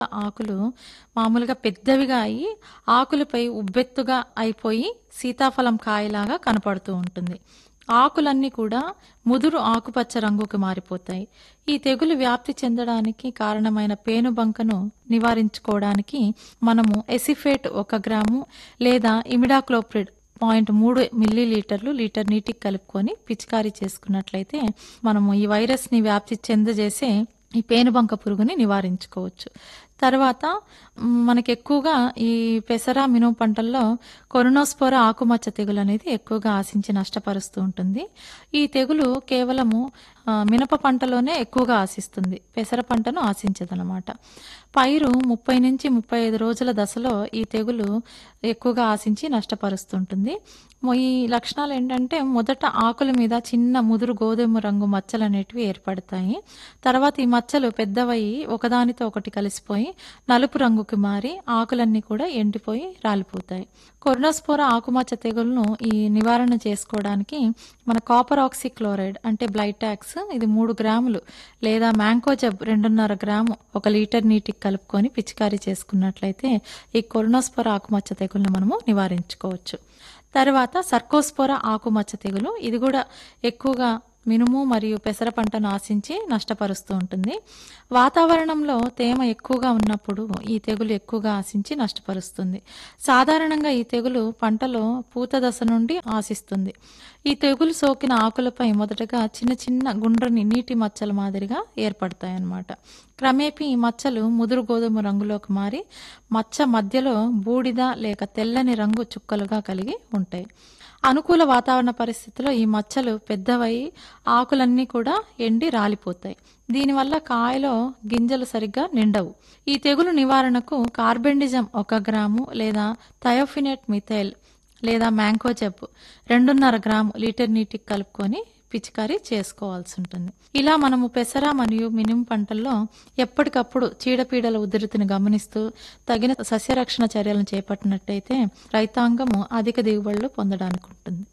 ఆకులు మామూలుగా పెద్దవిగా అయ్యి ఆకులపై ఉబ్బెత్తుగా అయిపోయి సీతాఫలం కాయలాగా కనపడుతూ ఉంటుంది ఆకులన్నీ కూడా ముదురు ఆకుపచ్చ రంగుకి మారిపోతాయి ఈ తెగులు వ్యాప్తి చెందడానికి కారణమైన పేనుబంకను నివారించుకోవడానికి మనము ఎసిఫేట్ ఒక గ్రాము లేదా ఇమిడాక్లోప్రిడ్ పాయింట్ మూడు మిల్లీ లీటర్లు లీటర్ నీటికి కలుపుకొని పిచికారీ చేసుకున్నట్లయితే మనము ఈ వైరస్ ని వ్యాప్తి చెందజేసే ఈ పేనుబంక పురుగుని నివారించుకోవచ్చు తర్వాత మ్, మనకి ఎక్కువగా ఈ పెసర మినుము పంటల్లో కొరనోస్పోర ఆకుమచ్చ తెగులు అనేది ఎక్కువగా ఆశించి నష్టపరుస్తూ ఉంటుంది ఈ తెగులు కేవలము ఆ, మినప పంటలోనే ఎక్కువగా ఆశిస్తుంది పెసర పంటను ఆశించదనమాట పైరు ముప్పై నుంచి ముప్పై ఐదు రోజుల దశలో ఈ తెగులు ఎక్కువగా ఆశించి నష్టపరుస్తుంటుంది మొ- ఈ లక్షణాలు ఏంటంటే మొదట ఆకుల మీద చిన్న ముదురు గోధుమ రంగు మచ్చలు అనేటివి ఏర్పడతాయి తర్వాత ఈ మచ్చలు పెద్దవయి ఒకదానితో ఒకటి కలిసిపోయి నలుపు రంగుకి మారి ఆకులన్నీ కూడా ఎండిపోయి రాలిపోతాయి కొర్నోస్పోర ఆకుమచ్చ తెగులను ఈ నివారణ చేసుకోవడానికి మన కాపర్ ఆక్సీ క్లోరైడ్ అంటే బ్లైటాక్స్ ఇది మూడు గ్రాములు లేదా మ్యాంకోజబ్ రెండున్నర గ్రాము ఒక లీటర్ నీటికి కలుపుకొని పిచికారీ చేసుకున్నట్లయితే ఈ కొర్నోస్పోర ఆకుమచ్చ తెగులను మనము నివారించుకోవచ్చు తర్వాత సర్కోస్పోర ఆకుమచ్చ తెగులు ఇది కూడా ఎక్కువగా మినుము మరియు పెసర పంటను ఆశించి నష్టపరుస్తూ ఉంటుంది వాతావరణంలో తేమ ఎక్కువగా ఉన్నప్పుడు ఈ తెగులు ఎక్కువగా ఆశించి నష్టపరుస్తుంది సాధారణంగా ఈ తెగులు పంటలో పూత దశ నుండి ఆశిస్తుంది ఈ తెగులు సోకిన ఆకులపై మొదటగా చిన్న చిన్న గుండ్రని నీటి మచ్చల మాదిరిగా ఏర్పడతాయి అన్నమాట క్రమేపీ ఈ మచ్చలు ముదురు గోధుమ రంగులోకి మారి మచ్చ మధ్యలో బూడిద లేక తెల్లని రంగు చుక్కలుగా కలిగి ఉంటాయి అనుకూల వాతావరణ పరిస్థితుల్లో ఈ మచ్చలు పెద్దవై ఆకులన్నీ కూడా ఎండి రాలిపోతాయి దీనివల్ల కాయలో గింజలు సరిగ్గా నిండవు ఈ తెగులు నివారణకు కార్బెండిజం ఒక గ్రాము లేదా థయోఫినేట్ మిథైల్ లేదా మ్యాంకోజెబ్ రెండున్నర గ్రాము లీటర్ నీటికి కలుపుకొని పిచికారీ చేసుకోవాల్సి ఉంటుంది ఇలా మనము పెసర మరియు మినుము పంటల్లో ఎప్పటికప్పుడు చీడపీడల ఉధృతిని గమనిస్తూ తగిన సస్యరక్షణ చర్యలను చేపట్టినట్టయితే రైతాంగము అధిక దిగుబడులు పొందడానికి ఉంటుంది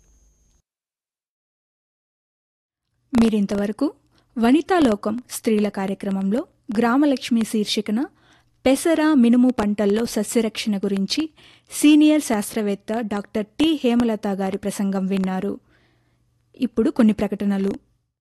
మీరింతవరకు వనితాలోకం స్త్రీల కార్యక్రమంలో గ్రామలక్ష్మి శీర్షికన పెసర మినుము పంటల్లో సస్యరక్షణ గురించి సీనియర్ శాస్త్రవేత్త డాక్టర్ టి హేమలత గారి ప్రసంగం విన్నారు ఇప్పుడు కొన్ని ప్రకటనలు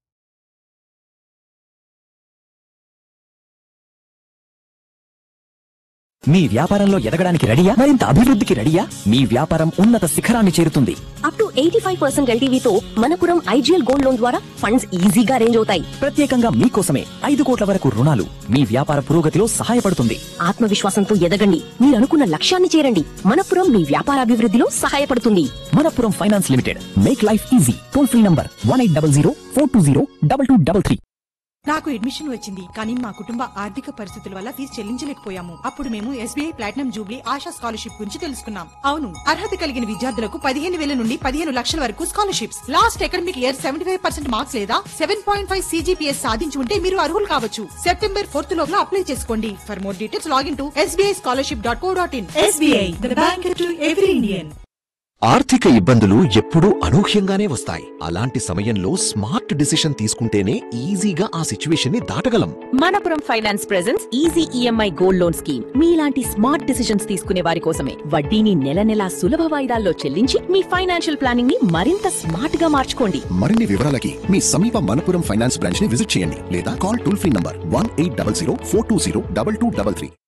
మీ వ్యాపారంలో ఎదగడానికి రెడీయా మరింత అభివృద్ధికి రెడీయా మీ వ్యాపారం ఉన్నత శిఖరాన్ని చేరుతుంది up to eighty five percent ఎల్టీవీతో మనపురం ఐజీఎల్ గోల్డ్ లోన్ ద్వారా ఫండ్స్ ఈజీగా అరేంజ్ అవుతాయి ప్రత్యేకంగా మీకోసమే ఐదు కోట్ల వరకు రుణాలు మీ వ్యాపార పురోగతిలో సహాయపడుతుంది ఆత్మవిశ్వాసంతో ఎదగండి మీరు అనుకున్న లక్ష్యాన్ని చేరండి మనపురం మీ వ్యాపారాభివృద్ధిలో సహాయపడుతుంది Manappuram Finance Limited make life easy toll free number one eight double zero four two zero double two double three నాకు అడ్మిషన్ వచ్చింది కానీ మా కుటుంబ ఆర్థిక పరిస్థితుల వల్ల ఫీజు చెల్లించలేకపోయాము అప్పుడు మేము SBI Platinum Jubilee Asha Scholarship గురించి తెలుసుకున్నాం అవును అర్హత కలిగిన విద్యార్థులకు పదిహేను వేల నుండి పదిహేను లక్షల వరకు scholarships last academic year seventy five percent marks లేదా సెవెన్ పాయింట్ ఫైవ్ సీజీపీఎస్ సాధించి ఉంటే మీరు అర్హులు కావచ్చు సెప్టెంబర్ ఫోర్త్ లోపల అప్లై చేసుకోండి for more details login to SBI scholarship dot co dot in SBI bank to every Indian ఆర్థిక ఇబ్బందులు ఎప్పుడూ అనూహ్యంగానే వస్తాయి అలాంటి సమయంలో స్మార్ట్ డిసిషన్ తీసుకుంటేనే ఈజీగా ఆ సిచ్యువేషన్ ని దాటగలం Manappuram Finance presents easy EMI gold loan scheme మీలాంటి స్మార్ట్ డిసిషన్స్ తీసుకునే వారి కోసమే వడ్డీని నెల నెలా సులభ వాయిదాల్లో చెల్లించి మీ ఫైనాన్షియల్ ప్లానింగ్ ని మరింత స్మార్ట్ గా మార్చుకోండి మరిన్ని వివరాలకి మీ సమీప మనపురం ఫైనాన్స్ బ్రాంచ్ ని విజిట్ చేయండి లేదా call toll free number one eight double zero four two zero double two double three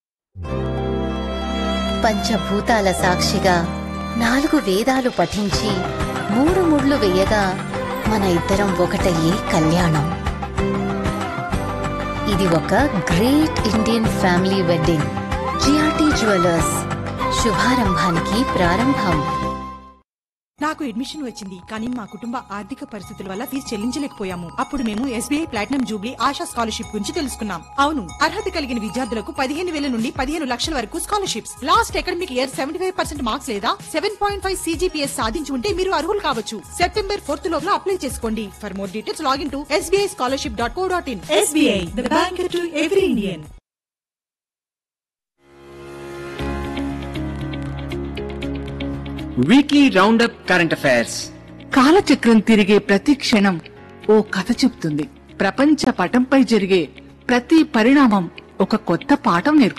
పంచభూతాల సాక్షిగా నాలుగు వేదాలు పఠించి మూడు ముళ్ళు వేయగా మన ఇద్దరం ఒకటయ్యే కళ్యాణం ఇది ఒక great Indian family wedding GRT jewellers శుభారంభానికి ప్రారంభం నాకు అడ్మిషన్ వచ్చింది కానీ మా కుటుంబ ఆర్థిక పరిస్థితుల వల్ల ఫీజు చెల్లించలేకపోయాము అప్పుడు మేము SBI Platinum Jubilee Asha Scholarship గురించి తెలుసుకున్నాం అవును అర్హత కలిగిన విద్యార్థులకు పదిహేను వేల నుండి పదిహేను లక్షల వరకు scholarships last academic year seventy five percent marks లేదా సెవెన్ పాయింట్ ఫైవ్ సీజీపీఎస్ సాధించి ఉంటే మీరు అర్హులు కావచ్చు సెప్టెంబర్ ఫోర్త్ లోపల అప్లై చేసుకోండి for more details login to SBI scholarship dot co dot in SBI bank to every Indian weekly roundup current affairs కాలచక్రం తిరిగే ప్రతి క్షణం ఓ కథ చెప్తుంది ప్రపంచ పటంపై జరిగే ప్రతి పరిణామం ఒక కొత్త పాఠం నేర్పు